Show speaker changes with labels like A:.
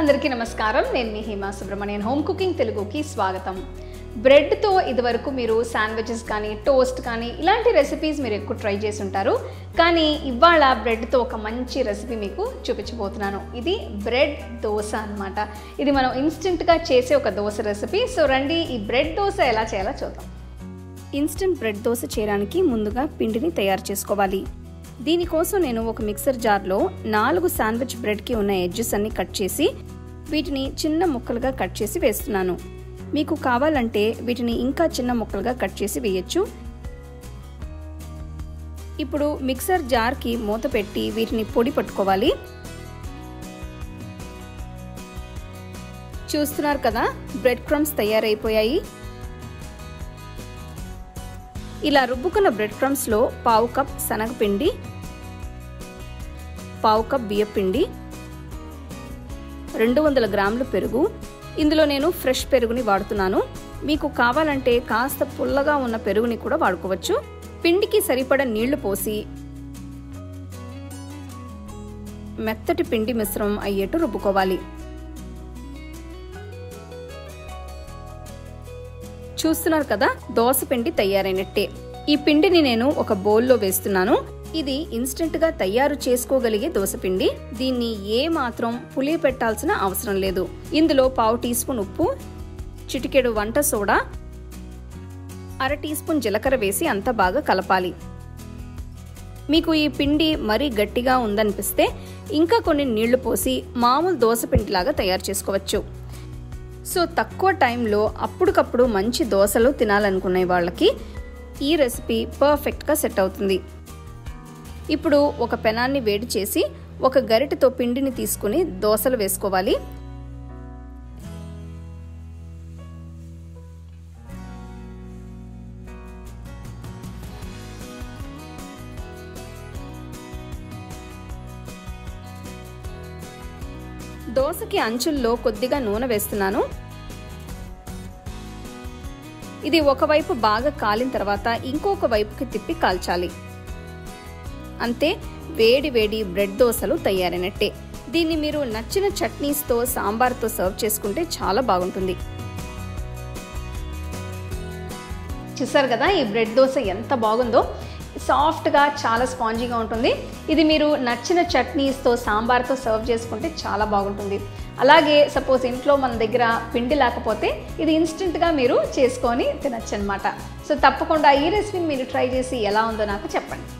A: అందరికీ నమస్కారం నేను మీ హేమా సుబ్రహ్మణ్యన్ హోమ్ కుకింగ్ తెలుగుకి స్వాగతం బ్రెడ్తో ఇదివరకు మీరు శాండ్విచెస్ కానీ టోస్ట్ కానీ ఇలాంటి రెసిపీస్ మీరు ఎక్కువ ట్రై చేసి ఉంటారు కానీ ఇవాళ బ్రెడ్తో ఒక మంచి రెసిపీ మీకు చూపించబోతున్నాను ఇది బ్రెడ్ దోశ అన్నమాట ఇది మనం ఇన్స్టెంట్గా చేసే ఒక దోశ రెసిపీ సో రండి ఈ బ్రెడ్ దోశ ఎలా చేయాలో చూద్దాం ఇన్స్టెంట్ బ్రెడ్ దోశ చేయడానికి ముందుగా పిండిని తయారు చేసుకోవాలి దీనికోసం నేను ఒక మిక్సర్ జార్లో నాలుగు శాండ్విచ్ బ్రెడ్కి ఉన్న ఎడ్జెస్ అన్ని కట్ చేసి వీటిని చిన్న ముక్కలుగా కట్ చేసి వేస్తున్నాను మీకు కావాలంటే వీటిని ఇంకా చిన్న ముక్కలుగా కట్ చేసి వేయచ్చు ఇప్పుడు మిక్సర్ జార్కి మూత పెట్టి వీటిని పొడి పట్టుకోవాలి చూస్తున్నారు కదా బ్రెడ్ క్రమ్స్ తయారైపోయాయి ఇలా రుబ్బుకున్న బ్రెడ్ క్రమ్స్లో పావు కప్ శనగపిండి పావు కప్ బియ్యపిండి రెండు వందల గ్రాములు పెరుగు ఇందులో నేను ఫ్రెష్ పెరుగుని వాడుతున్నాను మీకు కావాలంటే కాస్త పుల్లగా ఉన్న పెరుగుని కూడా వాడుకోవచ్చు పిండికి సరిపడ నీళ్లు పోసి మెత్తటి పిండి మిశ్రమం అయ్యేట్టు రుబ్బుకోవాలి చూస్తున్నారు కదా దోశ పిండి తయారైనట్టే ఈ పిండిని నేను ఒక బౌల్లో వేస్తున్నాను ఇది ఇన్స్టెంట్ గా తయారు చేసుకోగలిగే దోసపిండి దీన్ని ఏ మాత్రం పులి పెట్టాల్సిన అవసరం లేదు ఇందులో పావు టీ స్పూన్ ఉప్పు చిటికెడు వంట సోడా అర టీ స్పూన్ జీలకర్ర వేసి అంతా బాగా కలపాలి మీకు ఈ పిండి మరీ గట్టిగా ఉందనిపిస్తే ఇంకా కొన్ని నీళ్లు పోసి మామూలు దోసపిండిలాగా తయారు చేసుకోవచ్చు సో తక్కువ టైంలో అప్పటికప్పుడు మంచి దోశలు తినాలనుకునే వాళ్ళకి ఈ రెసిపీ పర్ఫెక్ట్గా సెట్ అవుతుంది ఇప్పుడు ఒక పెనాన్ని వేడి చేసి ఒక గరిటెతో పిండిని తీసుకుని దోశలు వేసుకోవాలి దోశకి అంచుల్లో కొద్దిగా నూనె వేస్తున్నాను ఇది ఒకవైపు బాగా కాలిన తర్వాత ఇంకొక వైపుకి తిప్పి కాల్చాలి అంతే వేడి వేడి బ్రెడ్ దోశలు తయారైనట్టే దీన్ని మీరు నచ్చిన చట్నీస్తో సాంబార్తో సర్వ్ చేసుకుంటే చాలా బాగుంటుంది చూసారు కదా ఈ బ్రెడ్ దోశ ఎంత బాగుందో సాఫ్ట్గా చాలా స్పాంజీగా ఉంటుంది ఇది మీరు నచ్చిన చట్నీస్తో సాంబార్తో సర్వ్ చేసుకుంటే చాలా బాగుంటుంది అలాగే సపోజ్ ఇంట్లో మన దగ్గర పిండి లేకపోతే ఇది ఇన్స్టెంట్గా మీరు చేసుకొని తినచ్చు అనమాట సో తప్పకుండా ఈ రెసిపీని మీరు ట్రై చేసి ఎలా ఉందో నాకు చెప్పండి